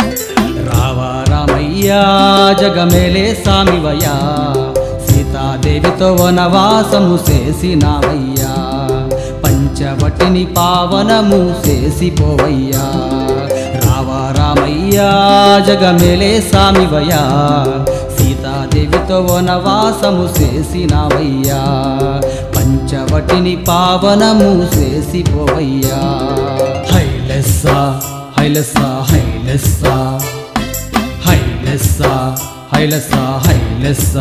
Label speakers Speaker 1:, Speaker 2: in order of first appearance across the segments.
Speaker 1: రావా రామయ్యా జగమేలే సామివయ్యా సీతాదేవితో వనవాసము చేసినావయ్యా పంచవటిని పావనము చేసిపోవయ్యా రావా రామయ్యా జగమేలే సామివయ్యా సీతాదేవితో వనవాసము చేసినావయ్యా పంచవటిని పావనము చేసిపోవయ్యా హైలెస్స హైలెస్స హైలెస్స హైలెస్స హైలెస్స హైలెస్స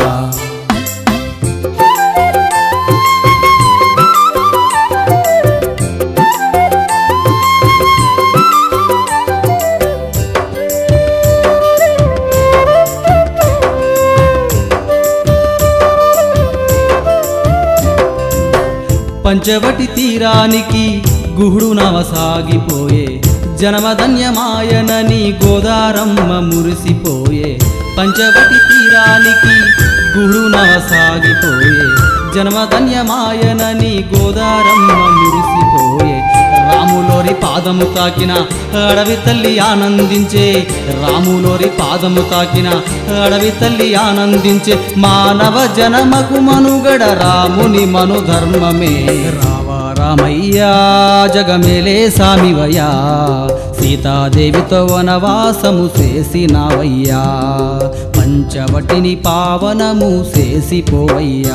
Speaker 1: పంచవటి తీరానికి గుహుడు నవసాగిపోయే జనమధన్యమాయనని గోదారమ్మ మురిసిపోయే పంచవటి తీరానికి గుహుడు నవసాగిపోయే జనమధన్యమాయనని గోదారమ్మ మురిసిపోయే రాములోరి పాదము తాకిన అడవి తల్లి ఆనందించే రాములోరి పాదము తాకిన అడవి తల్లి ఆనందించే మానవ జనమకు మనుగడ రాముని మను ధర్మమే రావా రామయ్యా జగమేలే సామివయ్యా సీతాదేవితో వనవాసము చేసినావయ్యా పంచవటిని పావనము చేసిపోవయ్యా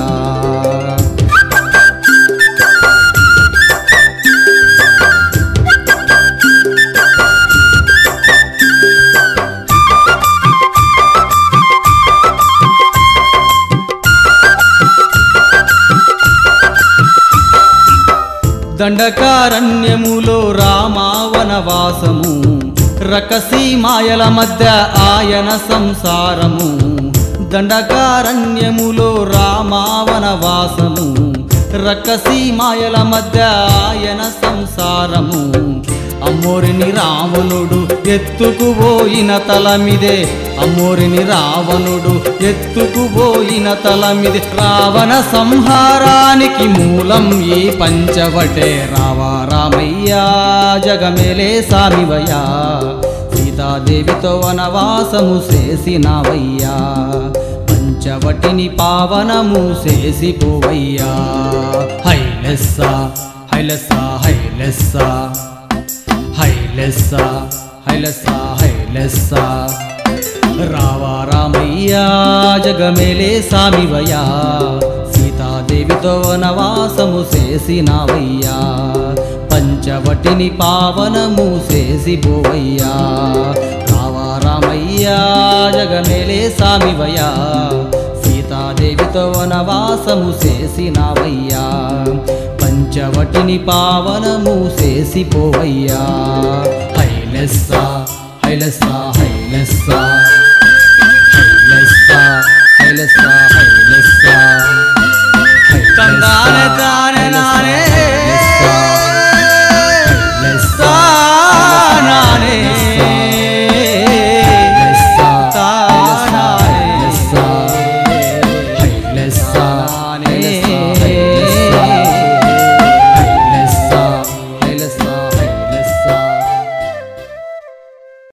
Speaker 1: దండకారణ్యములో రామావనవాసము రకసీ మాయల మధ్య ఆయన సంసారము దండకారణ్యములో రామావనవాసము రకసీ మాయల మధ్య ఆయన సంసారము అమ్మోరిని రావణుడు ఎత్తుకుపోయిన తలమిదే అమ్మోరిని రావణుడు ఎత్తుకుపోయిన తలమిది రావణ సంహారానికి మూలం ఈ పంచవటే రావా రామయ్యా జగమేలే సామివయ్యా సీతాదేవితో వనవాసము చేసినావయ్యా పంచవటిని పావనము చేసిపోవయ్యా హైలెస్స హైలెస్స హైలెస్స హైలెస్స హైలెస్స హైలెస్స రావా రామయ్యా జగమేలే సామివయ్యా సీతాదేవితో వనవాసము చేసినావయ్యా పంచవటిని పావనము చేసిపోవయ్యా రావా రామయ్యా జగమేలే సామివయ్యా సీతాదేవితో వనవాసము చేసినావయ్యా పంచవటిని పావనము చేసిపోవయ్యా హైలెస్స హైలెస్స హైలెస్స హైలెస్స హైలెస్స హైలెస్స